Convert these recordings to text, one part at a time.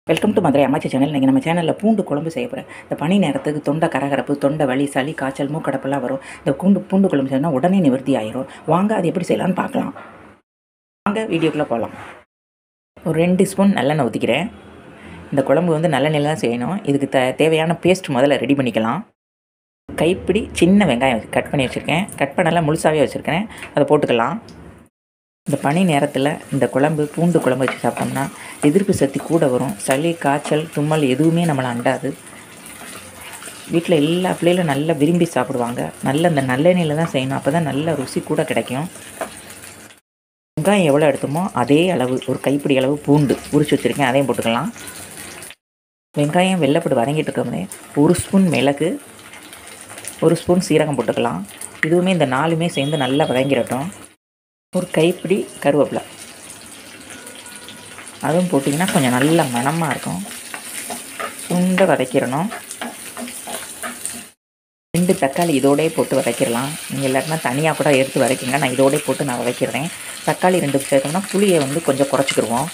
welcome to Madurai அம்மாச்சி channel இன்றைக்கி நம்ம சேனலில் பூண்டு குழம்பு செய்ய போகிறேன் இந்த பனி நேரத்துக்கு தொண்டை கரகரப்பு தொண்டை வலி சளி காய்ச்சல் மூக்கடப்பெல்லாம் வரும் இந்த பூண்டு பூண்டு குழம்பு செய்யணும்னா உடனே நிவர்த்தி ஆயிரும் வாங்க அது எப்படி செய்யலாம்னு பார்க்கலாம் வாங்க வீடியோக்குள்ளே போகலாம் ஒரு ரெண்டு ஸ்பூன் நல்லெண்ணெய் ஊற்றிக்கிறேன் இந்த குழம்பு வந்து நல்லெண்ணெயில் தான் செய்யணும் இதுக்கு த தேவையான பேஸ்ட் முதல்ல ரெடி பண்ணிக்கலாம் கைப்பிடி சின்ன வெங்காயம் கட் பண்ணி வச்சுருக்கேன் கட் பண்ணலாம் முழுசாகவே வச்சுருக்கேன் அதை போட்டுக்கலாம் இந்த பனி நேரத்தில் இந்த குழம்பு பூண்டு குழம்பு வச்சு சாப்பிட்டோம்னா எதிர்ப்பு சக்தி கூட வரும் சளி காய்ச்சல் தும்மல் எதுவுமே நம்மளை அண்டாது வீட்டில் எல்லா பிள்ளைகளும் நல்லா விரும்பி சாப்பிடுவாங்க நல்ல இந்த நல்லெண்ணெயில் தான் செய்யணும் அப்போ தான் நல்ல ருசி கூட கிடைக்கும் வெங்காயம் எவ்வளோ எடுத்தோமோ அதே அளவு ஒரு கைப்பிடி அளவு பூண்டு உரிச்சு வச்சுருக்கேன் அதையும் போட்டுக்கலாம் வெங்காயம் வெள்ளைப்படு வதங்கிட்டு இருக்கோம்னே ஒரு ஸ்பூன் மிளகு ஒரு ஸ்பூன் சீரகம் போட்டுக்கலாம் இதுவுமே இந்த நாலுமே சேர்ந்து நல்லா வதங்கிடட்டும் ஒரு கைப்பிடி கருவேப்பிலை அதுவும் போட்டிங்கன்னா கொஞ்சம் நல்ல மணமாக இருக்கும் சுண்டை வதக்கிடணும் ரெண்டு தக்காளி இதோடய போட்டு வதக்கிடலாம் நீங்கள் எல்லாருமே தனியாக கூட எடுத்து வதக்கிங்க நான் இதோடய போட்டு நான் வதக்கிடுறேன் தக்காளி ரெண்டு சேர்த்தோம்னா புளியை வந்து கொஞ்சம் குறைச்சிக்கிடுவோம்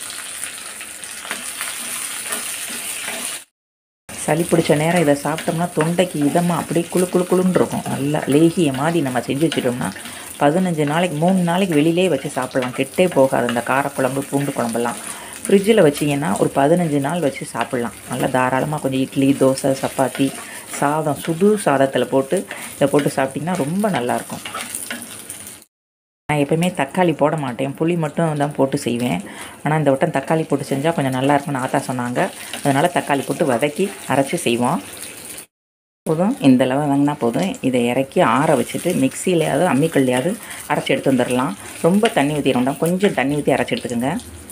சளி பிடிச்ச நேரம் இதை சாப்பிட்டோம்னா தொண்டைக்கு இதமாக அப்படியே குளு குளு குளுன்னு இருக்கும் நல்லா லேகிய மாதிரி நம்ம செஞ்சு வச்சுட்டோம்னா பதினஞ்சு நாளைக்கு மூணு நாளைக்கு வெளியிலே வச்சு சாப்பிட்லாம் கெட்டே போகாது இந்த காரக்குழம்பு பூண்டு குழம்பெல்லாம் ஃப்ரிட்ஜில் வச்சிங்கன்னா ஒரு பதினஞ்சு நாள் வச்சு சாப்பிட்லாம் நல்லா தாராளமாக கொஞ்சம் இட்லி தோசை சப்பாத்தி சாதம் சுடு சாதத்தில் போட்டு இதை போட்டு சாப்பிட்டிங்கன்னா ரொம்ப நல்லாயிருக்கும் நான் எப்போயுமே தக்காளி போட மாட்டேன் புளி மட்டும் தான் போட்டு செய்வேன் ஆனால் இந்த வட்டம் தக்காளி போட்டு செஞ்சால் கொஞ்சம் நல்லா இருக்கும்னு ஆத்தா சொன்னாங்க அதனால் தக்காளி போட்டு வதக்கி அரைச்சி செய்வோம் போதும் இந்த அளவு வாங்கினா போதும் இதை இறக்கி ஆற வச்சுட்டு மிக்சியிலையாவது அம்மிக்கல்லையாவது அரைச்சி எடுத்து வந்துடலாம் ரொம்ப தண்ணி ஊற்றி வேண்டாம் கொஞ்சம் தண்ணி ஊற்றி அரைச்சி எடுத்துக்கோங்க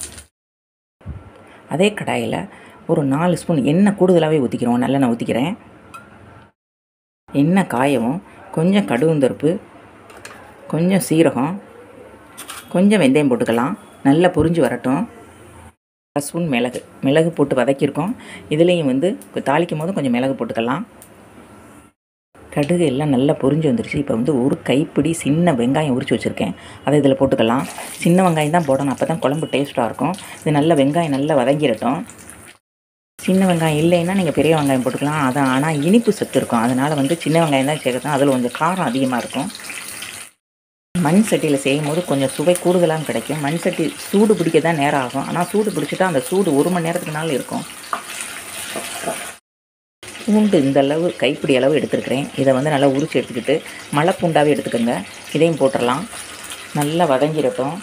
அதே கடாயில் ஒரு நாலு ஸ்பூன் எண்ணெய் கூடுதலாகவே ஊற்றிக்கிறோம் நல்லெண்ணெய் ஊற்றிக்கிறேன் எண்ணெய் காயவும் கொஞ்சம் கடுகுந்தருப்பு கொஞ்சம் சீரகம் கொஞ்சம் வெந்தயம் போட்டுக்கலாம் நல்லா பொரிஞ்சு வரட்டும் அரை ஸ்பூன் மிளகு மிளகு போட்டு வதக்கியிருக்கோம் இதுலேயும் வந்து தாளிக்கும் போது கொஞ்சம் மிளகு போட்டுக்கலாம் கடுகு எல்லாம் நல்லா பொரிஞ்சு வந்துருச்சு இப்போ வந்து ஒரு கைப்பிடி சின்ன வெங்காயம் உரிச்சு வச்சுருக்கேன் அதை இதில் போட்டுக்கலாம் சின்ன வெங்காயம் தான் போடணும் அப்போ தான் குழம்பு டேஸ்ட்டாக இருக்கும் இது நல்ல வெங்காயம் நல்லா வதங்கிடட்டும் சின்ன வெங்காயம் இல்லைன்னா நீங்கள் பெரிய வெங்காயம் போட்டுக்கலாம் அதான் ஆனால் இனிப்பு சத்து இருக்கும் அதனால் வந்து சின்ன வெங்காயம் தான் சேர்க்கணும் அதில் கொஞ்சம் காரம் அதிகமாக இருக்கும் மண் சட்டியில் செய்யும் போது கொஞ்சம் சுவை கூடுதலாக கிடைக்கும் மண் சட்டி சூடு பிடிக்க தான் நேரம் ஆகும் ஆனால் சூடு பிடிச்சிட்டா அந்த சூடு ஒரு மணி நேரத்துக்கு நாள் இருக்கும் பூண்டு இந்த அளவு கைப்பிடி அளவு எடுத்துருக்கிறேன் இதை வந்து நல்லா உரிச்சு எடுத்துக்கிட்டு மலை பூண்டாவே எடுத்துக்கோங்க இதையும் போட்டுடலாம் நல்லா வதங்கிடட்டும்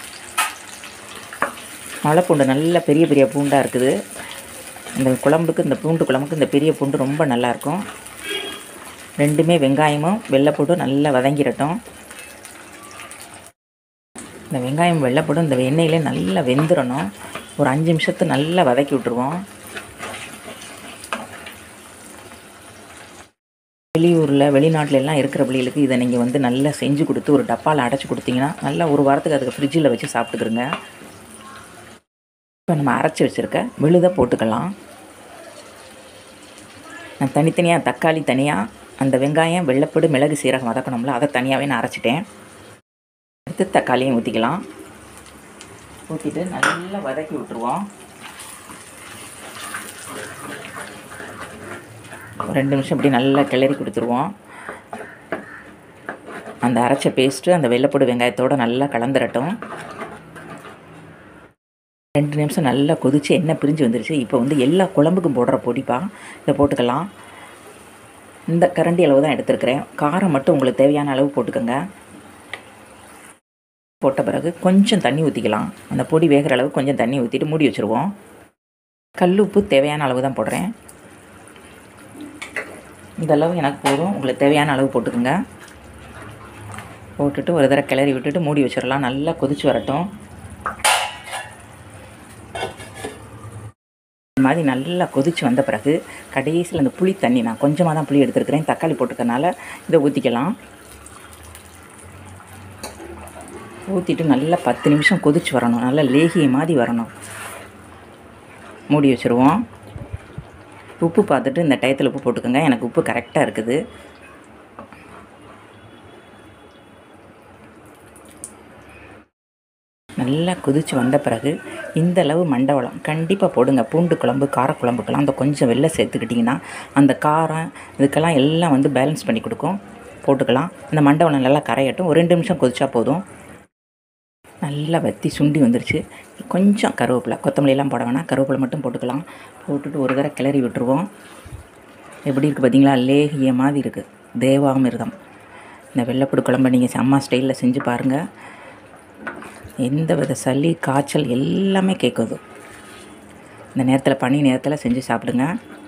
மலை பூண்டு நல்ல பெரிய பெரிய பூண்டாக இருக்குது இந்த குழம்புக்கு இந்த பூண்டு குழம்புக்கு இந்த பெரிய பூண்டு ரொம்ப நல்லாயிருக்கும் ரெண்டுமே வெங்காயமும் வெள்ளைப்பூண்டும் நல்லா வதங்கிடட்டும் இந்த வெங்காயம் வெள்ளைப்படும் இந்த எண்ணெயிலே நல்லா வெந்துடணும் ஒரு அஞ்சு நிமிஷத்து நல்லா வதக்கி விட்ருவோம் வெளியூரில் வெளிநாட்டில எல்லாம் இருக்கிற பிள்ளைகளுக்கு இதை நீங்கள் வந்து நல்லா செஞ்சு கொடுத்து ஒரு டப்பாவில் அடைச்சி கொடுத்தீங்கன்னா நல்லா ஒரு வாரத்துக்கு அதுக்கு ஃப்ரிட்ஜில் வச்சு சாப்பிட்டுக்கிறங்க இப்போ நம்ம அரைச்சி வச்சுருக்க விழுதை போட்டுக்கலாம் நான் தனித்தனியாக தக்காளி தனியாக அந்த வெங்காயம் வெள்ளைப்படு மிளகு சீரகம் வதக்கணும்ல அதை தனியாகவே நான் அரைச்சிட்டேன் அடுத்து தக்காளியும் ஊற்றிக்கலாம் ஊற்றிட்டு நல்லா வதக்கி விட்ருவோம் ரெண்டு நிமிஷம் இப்படி நல்லா கிளறி கொடுத்துருவோம் அந்த அரைச்ச பேஸ்ட்டு அந்த வெள்ளைப்பொடி வெங்காயத்தோடு நல்லா கலந்துரட்டும் ரெண்டு நிமிஷம் நல்லா கொதித்து எண்ணெய் பிரிஞ்சு வந்துருச்சு இப்போ வந்து எல்லா குழம்புக்கும் போடுற பொடிப்பா இதை போட்டுக்கலாம் இந்த கரண்டி அளவு தான் எடுத்துருக்கிறேன் காரம் மட்டும் உங்களுக்கு தேவையான அளவு போட்டுக்கோங்க போட்ட பிறகு கொஞ்சம் தண்ணி ஊற்றிக்கலாம் அந்த பொடி வேகிற அளவு கொஞ்சம் தண்ணி ஊற்றிட்டு மூடி வச்சுருவோம் கல் உப்பு தேவையான அளவு தான் போடுறேன் இந்த அளவு எனக்கு போதும் உங்களுக்கு தேவையான அளவு போட்டுக்கோங்க போட்டுட்டு ஒரு தடவை கிளறி விட்டுட்டு மூடி வச்சிடலாம் நல்லா கொதிச்சு வரட்டும் இந்த மாதிரி நல்லா கொதிச்சு வந்த பிறகு கடைசியில் அந்த புளி தண்ணி நான் கொஞ்சமாக தான் புளி எடுத்துருக்கிறேன் தக்காளி போட்டுக்கனால இதை ஊற்றிக்கலாம் ஊற்றிட்டு நல்லா பத்து நிமிஷம் கொதிச்சு வரணும் நல்லா லேகிய மாதிரி வரணும் மூடி வச்சுருவோம் உப்பு பார்த்துட்டு இந்த டயத்தில் உப்பு போட்டுக்கோங்க எனக்கு உப்பு கரெக்டாக இருக்குது நல்லா கொதித்து வந்த பிறகு இந்த அளவு மண்டவளம் கண்டிப்பாக போடுங்க பூண்டு குழம்பு காரக்குழம்புக்கெல்லாம் அந்த கொஞ்சம் வெள்ளை சேர்த்துக்கிட்டிங்கன்னா அந்த காரம் இதுக்கெல்லாம் எல்லாம் வந்து பேலன்ஸ் பண்ணி கொடுக்கும் போட்டுக்கலாம் இந்த மண்டவளம் நல்லா கரையட்டும் ஒரு ரெண்டு நிமிஷம் கொதிச்சா போதும் நல்லா வத்தி சுண்டி வந்துருச்சு கொஞ்சம் கருவேப்பிலை கொத்தமல்லி எல்லாம் போட வேணாம் கருவேப்பிலை மட்டும் போட்டுக்கலாம் போட்டுட்டு ஒரு தடவை கிளறி விட்டுருவோம் எப்படி இருக்குது பார்த்தீங்களா லேகிய மாதிரி இருக்குது தேவாமிர்தம் இந்த வெள்ளைப்புடு குழம்பை நீங்கள் அம்மா ஸ்டைலில் செஞ்சு பாருங்கள் எந்த வித சளி காய்ச்சல் எல்லாமே கேட்குது இந்த நேரத்தில் பனி நேரத்தில் செஞ்சு சாப்பிடுங்க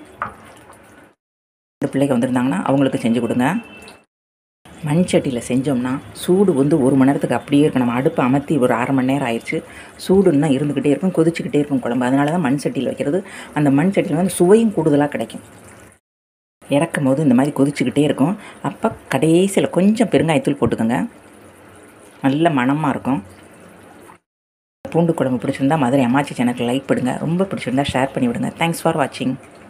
இந்த பிள்ளைங்க வந்திருந்தாங்கன்னா அவங்களுக்கு செஞ்சு கொடுங்க மண் சட்டியில் செஞ்சோம்னா சூடு வந்து ஒரு மணி நேரத்துக்கு அப்படியே இருக்கும் நம்ம அடுப்பை அமர்த்தி ஒரு அரை மணி நேரம் ஆயிடுச்சு சூடுன்னா இருந்துக்கிட்டே இருக்கும் கொதிச்சுக்கிட்டே இருக்கும் குழம்பு அதனால தான் மண் சட்டியில் வைக்கிறது அந்த மண் சட்டியில் வந்து சுவையும் கூடுதலாக கிடைக்கும் இறக்கும் போது இந்த மாதிரி கொதிச்சுக்கிட்டே இருக்கும் அப்போ கடைசியில் கொஞ்சம் பெருங்காயத்தூள் போட்டுக்கோங்க நல்ல மணமாக இருக்கும் பூண்டு குழம்பு பிடிச்சிருந்தா மதுரை அம்மாச்சி சேனலுக்கு லைக் பண்ணுங்க ரொம்ப பிடிச்சிருந்தா ஷேர் பண்ணி விடுங்க தேங்க்ஸ் ஃபார் வாட்சிங்